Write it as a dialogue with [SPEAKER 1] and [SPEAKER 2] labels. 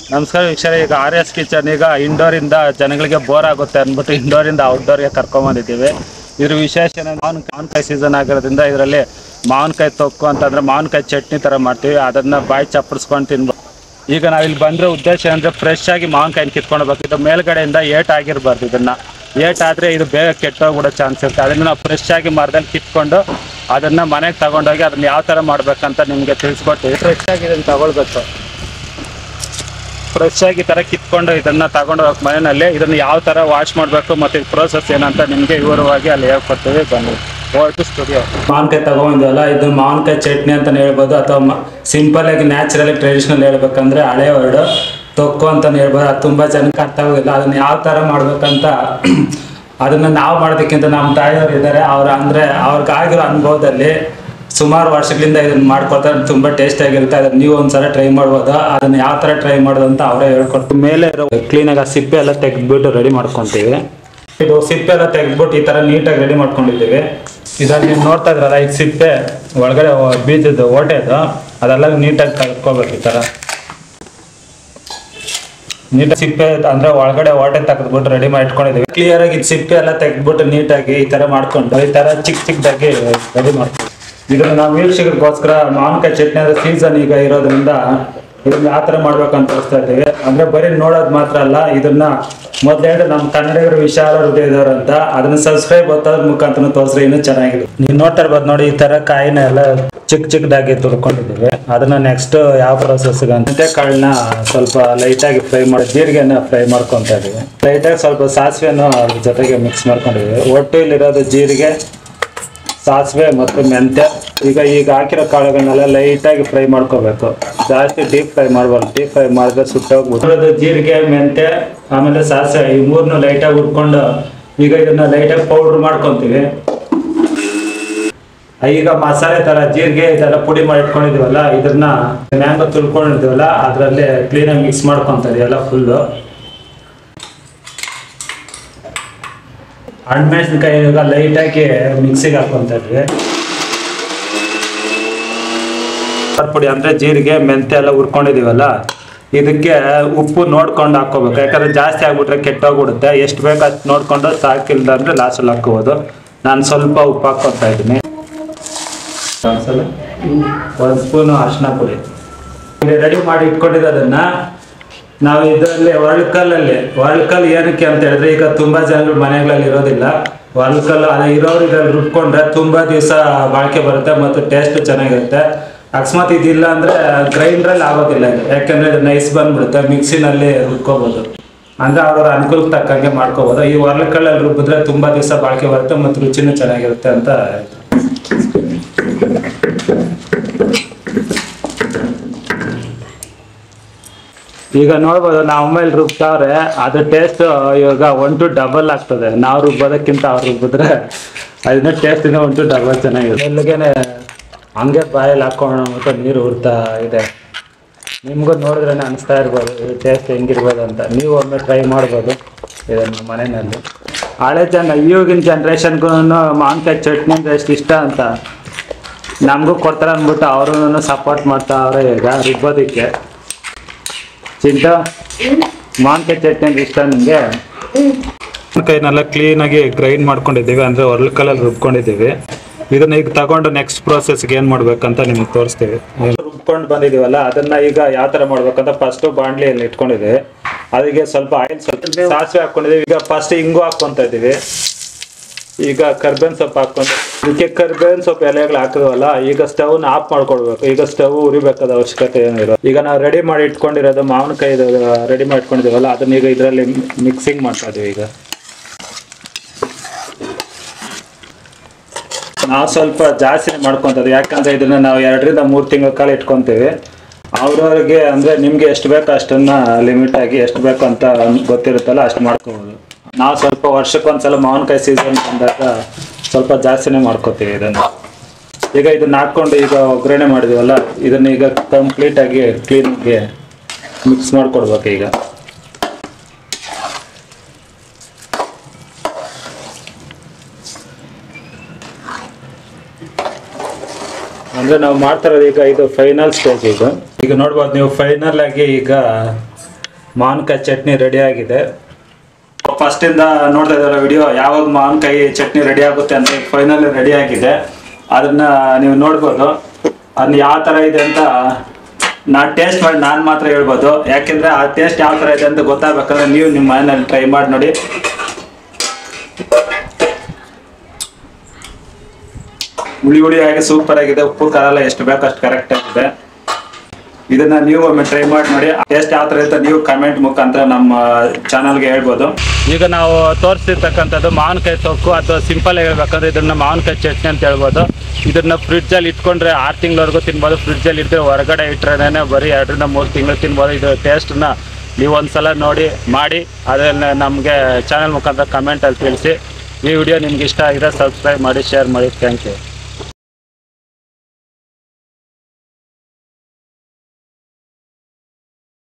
[SPEAKER 1] ನಮಸ್ಕಾರ ವೀಕ್ಷರ ಈಗ ಆರ್ ಎಸ್ ಕಿಚನ್ ಈಗ ಇಂಡೋರ್ ಇಂದ ಜನಗಳಿಗೆ ಬೋರ್ ಆಗುತ್ತೆ ಅಂದ್ಬಿಟ್ಟು ಇಂಡೋರ್ ಇಂದ ಔಟ್ಡೋರ್ಗೆ ಕರ್ಕೊಂಬಂದಿದ್ದೀವಿ ಇದ್ರ ವಿಶೇಷ ಏನಂದ್ರೆ ಮಾವಿನ ಮಾವಿನಕಾಯಿ ಸೀಸನ್ ಆಗಿರೋದ್ರಿಂದ ಇದರಲ್ಲಿ ಮಾವಿನಕಾಯಿ ತೊಕ್ಕು ಅಂತಂದ್ರೆ ಮಾವಿನಕಾಯಿ ಚಟ್ನಿ ಥರ ಮಾಡ್ತೀವಿ ಅದನ್ನ ಬಾಯಿ ಚಪ್ಪಡಿಸ್ಕೊಂಡು ತಿನ್ಬೋದು ಈಗ ನಾವು ಇಲ್ಲಿ ಬಂದ್ರೆ ಉದ್ದೇಶ ಅಂದ್ರೆ ಫ್ರೆಶ್ ಆಗಿ ಮಾವಿನಕಾಯಿ ಕಿತ್ಕೊಂಡು ಹೋಗ್ಬೇಕು ಇದು ಮೇಲ್ಗಡೆಯಿಂದ ಏಟ್ ಆಗಿರಬಾರ್ದು ಇದನ್ನ ಏಟ್ ಆದ್ರೆ ಇದು ಬೇಗ ಕೆಟ್ಟೋಗ್ಬಿಡೋ ಚಾನ್ಸ್ ಇರುತ್ತೆ ಅದನ್ನ ನಾವು ಫ್ರೆಶ್ ಆಗಿ ಮರದಲ್ಲಿ ಕಿತ್ಕೊಂಡು ಅದನ್ನ ಮನೆಗೆ ತಗೊಂಡೋಗಿ ಅದನ್ನ ಯಾವ ಥರ ಮಾಡ್ಬೇಕಂತ ನಿಮಗೆ ತಿಳಿಸ್ಕೊಡ್ತೀವಿ ಫ್ರೆಶ್ ಆಗಿ ಇದನ್ನ ತಗೊಳ್ಬೇಕು ಫ್ರೆಶ್ ಆಗಿ ಈ ಥರ ಕಿತ್ಕೊಂಡು ಇದನ್ನ ತಗೊಂಡು ಹೋಗಿ ಮನೆಯಲ್ಲಿ ಇದನ್ನ ಯಾವ ಥರ ವಾಶ್ ಮಾಡಬೇಕು ಮತ್ತು ಪ್ರೋಸೆಸ್ ಏನಂತ ನಿಮಗೆ ವಿವರವಾಗಿ ಅಲ್ಲಿ ಹೇಳ್ಕೊಡ್ತೀವಿ ಬನ್ನಿ ಓಲ್ಟು ಸ್ಟುಡಿಯೋ ಮಾವಿನಕಾಯಿ ತಗೊಂಡ್ವಲ್ಲ ಇದು ಮಾವಿನಕಾಯಿ ಚಟ್ನಿ ಅಂತಾನೆ ಹೇಳ್ಬೋದು ಅಥವಾ ಸಿಂಪಲ್ ಆಗಿ ನ್ಯಾಚುರಲ್ ಟ್ರೆಡಿಷನಲ್ ಹೇಳ್ಬೇಕಂದ್ರೆ ಹಳೆ ವರ್ಡ್ ತೊಕ್ಕು ಅಂತಾನೆ ಹೇಳ್ಬೋದು ಅದು ತುಂಬ ಜನಕ್ಕೆ ಅರ್ಥ ಆಗೋದಿಲ್ಲ ಅದನ್ನ ಯಾವ ಥರ ಮಾಡ್ಬೇಕಂತ ಅದನ್ನ ನಾವು ಮಾಡೋದಕ್ಕಿಂತ ನಮ್ಮ ತಾಯಿಯವರು ಇದ್ದಾರೆ ಅವ್ರ ಅಂದ್ರೆ ಅವ್ರಿಗಾಗಿರೋ ಅನುಭವದಲ್ಲಿ ಸುಮಾರು ವರ್ಷಗಳಿಂದ ಇದನ್ನ ಮಾಡ್ಕೊಳ್ತಾರೆ ತುಂಬಾ ಟೇಸ್ಟ್ ಆಗಿರುತ್ತೆ ಅದನ್ನ ನೀವು ಒಂದ್ಸಲ ಟ್ರೈ ಮಾಡ್ಬೋದು ಅದನ್ನ ಯಾವ ತರ ಟ್ರೈ ಮಾಡೋದು ಅಂತ ಅವರೇ ಹೇಳ್ಕೊಡ್ತಾರೆ ಮೇಲೆ ಇರೋ ಕ್ಲೀನಾಗಿ ಆ ಸಿಪ್ಪೆ ಎಲ್ಲ ತೆಗೆದ್ಬಿಟ್ಟು ರೆಡಿ ಮಾಡ್ಕೊಂತೀವಿ ಇದು ಸಿಪ್ಪೆ ಎಲ್ಲ ತೆಗೆದ್ಬಿಟ್ಟು ಈ ತರ ನೀಟಾಗಿ ರೆಡಿ ಮಾಡ್ಕೊಂಡಿದ್ದೀವಿ ಇದ್ರಲ್ಲಿ ನೀವು ನೋಡ್ತಾ ಇದ್ರಲ್ಲ ಈ ಸಿಪ್ಪೆ ಒಳಗಡೆ ಒ- ಬೀಜದ ಓಟೆದು ಅದೆಲ್ಲ ನೀಟಾಗಿ ತೆಗೆದ್ಕೋಬೇಕು ಈ ತರ ನೀಟ್ ಸಿಪ್ಪೆ ಅಂದ್ರೆ ಒಳಗಡೆ ವಾಟೆ ತೆಗೆದ್ಬಿಟ್ಟು ರೆಡಿ ಮಾಡಿ ಇಟ್ಕೊಂಡಿದೀವಿ ಕ್ಲಿಯರ್ ಆಗಿ ಇದ್ ಸಿಪ್ಪೆ ಎಲ್ಲ ತೆಗೆದ್ಬಿಟ್ಟು ನೀಟಾಗಿ ಈ ತರ ಮಾಡ್ಕೊಂಡು ಈ ತರ ಚಿಕ್ಕ ಚಿಕ್ಕದಾಗಿ ರೆಡಿ ಮಾಡ್ತೀವಿ ಇದನ್ನ ನಾವು ವೀಕ್ಷಕರಿಗೋಸ್ಕರ ಮಾವಿನಕಾಯಿ ಚಟ್ನಿ ಅಂದ್ರೆ ಸೀಸನ್ ಈಗ ಇರೋದ್ರಿಂದ ಇದನ್ನ ಯಾವ ತರ ಮಾಡ್ಬೇಕಂತ ತೋರಿಸ್ತಾ ಇದ್ದೀವಿ ಅಂದ್ರೆ ಬರೀ ನೋಡೋದು ಮಾತ್ರ ಅಲ್ಲ ಇದನ್ನ ಮೊದಲೇ ನಮ್ಮ ಕನ್ನಡಿಗರು ವಿಶಾಲ ಹೃದಯದವರು ಅಂತ ಅದನ್ನ ಸಬ್ಸ್ಕ್ರೈಬ್ ಒತ್ತೋದ್ರ ಮುಖಾಂತರ ತೋರಿಸ್ರೆ ಇನ್ನೂ ಚೆನ್ನಾಗಿದೆ ನೀವು ನೋಡ್ತಾ ಇರ್ಬೋದು ನೋಡಿ ಈ ತರ ಕಾಯಿನ ಎಲ್ಲ ಚಿಕ್ಕ ಚಿಕ್ಕದಾಗಿ ತುರ್ಕೊಂಡಿದ್ದೀವಿ ಅದನ್ನ ನೆಕ್ಸ್ಟ್ ಯಾವ ಪ್ರೊಸೆಸ್ ಅಂತ ಕಾಳನ್ನ ಸ್ವಲ್ಪ ಲೈಟ್ ಆಗಿ ಫ್ರೈ ಮಾಡಿ ಜೀರಿಗೆನ ಫ್ರೈ ಮಾಡ್ಕೊಂತ ಇದೀವಿ ಲೈಟ್ ಆಗಿ ಸ್ವಲ್ಪ ಸಾಸಿವೆನ ಅದ್ರ ಜೊತೆಗೆ ಮಿಕ್ಸ್ ಮಾಡ್ಕೊಂಡಿದ್ದೀವಿ ಒಟ್ಟು ಇಲ್ಲಿರೋದು ಜೀರಿಗೆ ಸಾಸಿವೆ ಮತ್ತು ಮೆಂತ್ಯ ಈಗ ಈಗ ಹಾಕಿರೋ ಕಾಳುಗಳನ್ನೆಲ್ಲ ಲೈಟ್ ಆಗಿ ಫ್ರೈ ಮಾಡ್ಕೋಬೇಕು ಜಾಸ್ತಿ ಡೀಪ್ ಫ್ರೈ ಮಾಡಬಾರ್ದು ಡೀಪ್ ಫ್ರೈ ಮಾಡಿದ್ರೆ ಸುಟ್ಟೋಗ್ಬಿಟ್ಟು ಜೀರಿಗೆ ಮೆಂತ್ಯ ಆಮೇಲೆ ಸಾಸಿವೆ ಈ ಮೂರನ್ನು ಲೈಟ್ ಆಗಿ ಹುರ್ಕೊಂಡು ಈಗ ಇದನ್ನ ಲೈಟ್ ಆಗಿ ಪೌಡರ್ ಮಾಡ್ಕೊಂತೀವಿ ಈಗ ಮಸಾಲೆ ತರ ಜೀರಿಗೆ ಇದೆಲ್ಲ ಪುಡಿ ಮಾಡಿ ಇಟ್ಕೊಂಡಿದೀವಲ್ಲ ಇದನ್ನ ಮ್ಯಾಂಗೋ ತುಳ್ಕೊಂಡಿರ್ತೀವಲ್ಲ ಅದರಲ್ಲಿ ಕ್ಲೀನಾಗಿ ಮಿಕ್ಸ್ ಮಾಡ್ಕೊಂತಾರೆ ಎಲ್ಲ ಫುಲ್ಲು ಹಣ್ಮೆಣಸಿನ್ಕಾಯಿ ಈಗ ಲೈಟ್ ಆಗಿ ಮಿಕ್ಸಿಗೆ ಹಾಕೊಂತ ಇದ್ವಿ ಪುಡಿ ಅಂದ್ರೆ ಜೀರಿಗೆ ಮೆಂತ್ಯ ಎಲ್ಲ ಹುರ್ಕೊಂಡಿದೀವಲ್ಲ ಇದಕ್ಕೆ ಉಪ್ಪು ನೋಡ್ಕೊಂಡು ಹಾಕೋಬೇಕು ಯಾಕಂದ್ರೆ ಜಾಸ್ತಿ ಆಗ್ಬಿಟ್ರೆ ಕೆಟ್ಟೋಗ್ಬಿಡುತ್ತೆ ಎಷ್ಟು ಬೇಕು ಅಷ್ಟು ನೋಡ್ಕೊಂಡು ಸಾಕಿಲ್ದ ಅಂದ್ರೆ ಲಾಸ್ಟಲ್ಲಿ ಹಾಕೋಬೋದು ನಾನು ಸ್ವಲ್ಪ ಉಪ್ಪು ಹಾಕೋತಾ ಇದ್ದೀನಿ ಒಂದ್ಸಲ ಒಂದು ಸ್ಪೂನು ಅರಿಶಿನ ಪುಡಿ ರೆಡಿ ಮಾಡಿ ಇಟ್ಕೊಂಡಿರೋದನ್ನ ನಾವು ಇದರಲ್ಲಿ ಒಳ್ಕಲ್ಲಲ್ಲಿ ಒಳ್ಕಲ್ ಏನಕ್ಕೆ ಅಂತ ಹೇಳಿದ್ರೆ ಈಗ ತುಂಬಾ ಜನರು ಮನೆಗಳಲ್ಲಿ ಇರೋದಿಲ್ಲ ಒಳ್ಕಲ್ ಅದು ಇರೋರು ಇದ್ರಲ್ಲಿ ರುಬ್ಕೊಂಡ್ರೆ ತುಂಬಾ ದಿವಸ ಬಾಳಿಕೆ ಬರುತ್ತೆ ಮತ್ತು ಟೇಸ್ಟ್ ಚೆನ್ನಾಗಿರುತ್ತೆ ಅಕಸ್ಮಾತ್ ಇದಿಲ್ಲ ಅಂದ್ರೆ ಗ್ರೈಂಡ್ರಲ್ಲಿ ಆಗೋದಿಲ್ಲ ಇದು ಯಾಕಂದ್ರೆ ಇದು ನೈಸ್ ಬಂದ್ಬಿಡುತ್ತೆ ಮಿಕ್ಸಿನಲ್ಲಿ ರುಬ್ಕೋಬಹುದು ಅಂದ್ರೆ ಅವ್ರವ್ರ ಅನುಕೂಲಕ್ಕೆ ತಕ್ಕಂಗೆ ಮಾಡ್ಕೋಬಹುದು ಈ ಒರ್ಲಕಲ್ಲಲ್ಲಿ ರುಬ್ಬಿದ್ರೆ ತುಂಬಾ ದಿವಸ ಬಾಳಿಕೆ ಬರುತ್ತೆ ಮತ್ತು ರುಚಿನೂ ಚೆನ್ನಾಗಿರುತ್ತೆ ಅಂತ ಹೇಳ್ತಾರೆ. ಈಗ ನೋಡ್ಬೋದು ನಾವು ಒಮ್ಮೆಲೆ ರುಬ್ತಾವ್ರೆ ಅದ್ರ ಟೇಸ್ಟ್ ಇವಾಗ ಒನ್ ಟು ಡಬಲ್ ಆಗ್ತದೆ ನಾವು ರುಬ್ಬೋದಕ್ಕಿಂತ ಅವ್ರು ರುಬ್ಬಿದ್ರೆ ಅದನ್ನ ಟೇಸ್ಟ್ ಇಂದ ಒನ್ ಟು ಡಬಲ್ ಚೆನ್ನಾಗಿದೆ ಎಲ್ಲಿಗೇನೆ ಹಂಗೆ ಬಾಯಲ್ಲಿ ಹಾಕೊಂಡು ಮತ್ತೆ ನೀರು ಉರ್ತಾ ಇದೆ ನಿಮ್ಗೂ ನೋಡಿದ್ರೆ ಅನಿಸ್ತಾ ಇರ್ಬೋದು ಟೇಸ್ಟ್ ಹೆಂಗಿರ್ಬೋದು ಅಂತ ನೀವು ಒಮ್ಮೆ ಟ್ರೈ ಮಾಡ್ಬೋದು ಇದನ್ನು ಮನೆಯಲ್ಲಿ ಹಳೆ ಜನ ಈಗಿನ ಜನ್ರೇಷನ್ಗೂ ಮಾವಿನಕಾಯಿ ಚಟ್ನಿ ಅಂದ್ರೆ ಎಷ್ಟು ಇಷ್ಟ ಅಂತ ನಮಗೂ ಕೊಡ್ತಾರೆ ಅಂದ್ಬಿಟ್ಟು ಅವರು ಸಪೋರ್ಟ್ ಮಾಡ್ತಾ ಅವ್ರೆ ಈಗ ರುಬ್ಬೋದಕ್ಕೆ ಚಿಂಟ ಮಾವಿನಕಾಯಿ ಚಟ್ನಿ ಅಂದ್ರೆ ಇಷ್ಟ ನಿಮಗೆ ಮಾವಿನಕಾಯಿನೆಲ್ಲ ಕ್ಲೀನಾಗಿ ಗ್ರೈಂಡ್ ಮಾಡ್ಕೊಂಡಿದ್ದೀವಿ ಅಂದ್ರೆ ಒರ್ಲಕಲ್ಲಲ್ಲಿ ರುಬ್ಕೊಂಡಿದ್ದೀವಿ ಇದನ್ನ ಈಗ ತಗೊಂಡು ನೆಕ್ಸ್ಟ್ ಪ್ರೋಸೆಸ್ಗೆ ಏನ್ ಮಾಡ್ಬೇಕಂತ ನಿಮ್ಗೆ ತೋರಿಸ್ತೀವಿ ರುಬ್ಕೊಂಡು ಬಂದಿದೀವಲ್ಲ ಅದನ್ನ ಈಗ ಯಾವ ತರ ಮಾಡ್ಬೇಕಂತ ಫಸ್ಟ್ ಬಾಣ್ಲಿಯಲ್ಲಿ ಇಟ್ಕೊಂಡಿದ್ದೀವಿ ಅದಕ್ಕೆ ಸ್ವಲ್ಪ ಆಯಿಲ್ ಸ್ವಲ್ಪ ಸಾಸಿವೆ ಹಾಕೊಂಡಿದ್ದೀವಿ ಈಗ ಫಸ್ಟ್ ಹಿಂಗು ಹಾಕೊಂತ ಇದೀವಿ ಈಗ ಕರ್ಬೇವಿನ ಸೊಪ್ಪು ಹಾಕೊಂಡು ಇದಕ್ಕೆ ಕರ್ಬೇವಿನ ಸೊಪ್ಪು ಎಲೆಗಳು ಹಾಕಿದ್ವಲ್ಲ ಈಗ ಸ್ಟವ್ ಆಫ್ ಮಾಡ್ಕೊಳ್ಬೇಕು ಈಗ ಸ್ಟವ್ ಉರಿಬೇಕಾದ ಅವಶ್ಯಕತೆ ಏನೂ ಇರೋ ಈಗ ನಾವು ರೆಡಿ ಮಾಡಿ ಇಟ್ಕೊಂಡಿರೋದು ಮಾವಿನಕಾಯಿ ರೆಡಿ ಮಾಡಿ ಇಟ್ಕೊಂಡಿದ್ದೀವಲ್ಲ ಅದನ್ನ ಈಗ ಇದರಲ್ಲಿ ಮಿಕ್ಸಿಂಗ್ ಮಾಡ್ತಾ ಇದೀವಿ ಈಗ ನಾವು ಸ್ವಲ್ಪ ಜಾಸ್ತಿನೇ ಮಾಡ್ಕೊಂತದ್ದು ಯಾಕಂದ್ರೆ ಇದನ್ನ ನಾವು ಎರಡರಿಂದ ಮೂರು ತಿಂಗಳ ಕಾಲ ಇಟ್ಕೊಂತೀವಿ ಅವ್ರವ್ರಿಗೆ ಅಂದ್ರೆ ನಿಮ್ಗೆ ಎಷ್ಟು ಬೇಕೋ ಅಷ್ಟನ್ನ ಲಿಮಿಟ್ ಆಗಿ ಎಷ್ಟು ಬೇಕು ಅಂತ ಗೊತ್ತಿರುತ್ತಲ್ಲ ಅಷ್ಟು ಮಾಡ್ಕೋಬೋದು ನಾವು ಸ್ವಲ್ಪ ವರ್ಷಕ್ಕೊಂದ್ಸಲ ಮಾವಿನಕಾಯಿ ಸೀಸನ್ ಬಂದಾಗ ಸ್ವಲ್ಪ ಜಾಸ್ತಿನೇ ಮಾಡ್ಕೋತೀವಿ ಇದನ್ನ ಈಗ ಇದನ್ನ ಹಾಕೊಂಡು ಈಗ ಒಗ್ಗರಣೆ ಮಾಡಿದೀವಲ್ಲ ಇದನ್ನ ಈಗ ಕಂಪ್ಲೀಟ್ ಆಗಿ ಕ್ಲೀನಾಗಿ ಮಿಕ್ಸ್ ಮಾಡ್ಕೊಡ್ಬೇಕು ಈಗ ಅಂದ್ರೆ ನಾವು ಮಾಡ್ತಾ ಇರೋದು ಈಗ ಇದು ಫೈನಲ್ ಸ್ಟೇಜ್ ಇದು ಈಗ ನೋಡ್ಬೋದು ನೀವು ಫೈನಲ್ ಆಗಿ ಈಗ ಮಾವಿನಕಾಯಿ ಚಟ್ನಿ ರೆಡಿ ಆಗಿದೆ ಫಸ್ಟಿಂದ ನೋಡ್ತಾ ಇದ್ದಲ್ಲ ವಿಡಿಯೋ ಯಾವಾಗ ಮಾವಿನಕಾಯಿ ಚಟ್ನಿ ರೆಡಿ ಆಗುತ್ತೆ ಅಂತ ಫೈನಲ್ ರೆಡಿ ಆಗಿದೆ ಅದನ್ನ ನೀವು ನೋಡ್ಬೋದು ಅದನ್ನ ಯಾವ ಥರ ಇದೆ ಅಂತ ನಾ ಟೇಸ್ಟ್ ಮಾಡಿ ನಾನು ಮಾತ್ರ ಹೇಳ್ಬೋದು ಯಾಕೆಂದ್ರೆ ಆ ಟೇಸ್ಟ್ ಯಾವ ಥರ ಇದೆ ಅಂತ ಗೊತ್ತಾಗ್ಬೇಕಂದ್ರೆ ನೀವು ನಿಮ್ಮ ಮನೆಯಲ್ಲಿ ಟ್ರೈ ಮಾಡಿ ನೋಡಿ ಹುಳಿ ಹುಳಿಯಾಗಿ ಸೂಪರ್ ಆಗಿದೆ ಉಪ್ಪು ಖಾರ ಎಲ್ಲ ಎಷ್ಟು ಬೇಕು ಅಷ್ಟು ಕರೆಕ್ಟ್ ಆಗಿದೆ ಇದನ್ನ ನೀವು ಒಮ್ಮೆ ಟ್ರೈ ಮಾಡಿ ನೋಡಿ ಟೇಸ್ಟ್ ಯಾವ ಥರ ಇರುತ್ತೆ ನೀವು ಕಮೆಂಟ್ ಮುಖಾಂತರ ನಮ್ಮ ಚಾನಲ್ಗೆ ಹೇಳ್ಬೋದು ಈಗ ನಾವು ತೋರಿಸ್ತಿರ್ತಕ್ಕಂಥದ್ದು ಮಾವಿನಕಾಯಿ ತೊಕ್ಕು ಅಥವಾ ಸಿಂಪಲ್ ಹೇಳ್ಬೇಕಂದ್ರೆ ಇದನ್ನ ಮಾವಿನಕಾಯಿ ಚಟ್ನಿ ಅಂತ ಹೇಳ್ಬೋದು ಇದನ್ನ ಫ್ರಿಡ್ಜಲ್ಲಿ ಇಟ್ಕೊಂಡ್ರೆ ಆರು ತಿಂಗಳವರೆಗೂ ತಿನ್ಬೋದು ಫ್ರಿಡ್ಜಲ್ಲಿ ಇಟ್ಟರೆ ಹೊರಗಡೆ ಇಟ್ಟರೆ ಬರೀ ಎರಡರಿಂದ ಮೂರು ತಿಂಗಳು ತಿನ್ಬೋದು ಇದು ಟೇಸ್ಟ್ನ ನೀವು ಒಂದ್ಸಲ ನೋಡಿ ಮಾಡಿ ಅದನ್ನ ನಮಗೆ ಚಾನಲ್ ಮುಖಾಂತರ ಕಮೆಂಟಲ್ಲಿ ತಿಳಿಸಿ ಈ ವಿಡಿಯೋ ನಿಮ್ಗೆ ಇಷ್ಟ ಆಗಿದೆ ಸಬ್ಸ್ಕ್ರೈಬ್ ಮಾಡಿ ಶೇರ್ ಮಾಡಿ ಥ್ಯಾಂಕ್ ಯು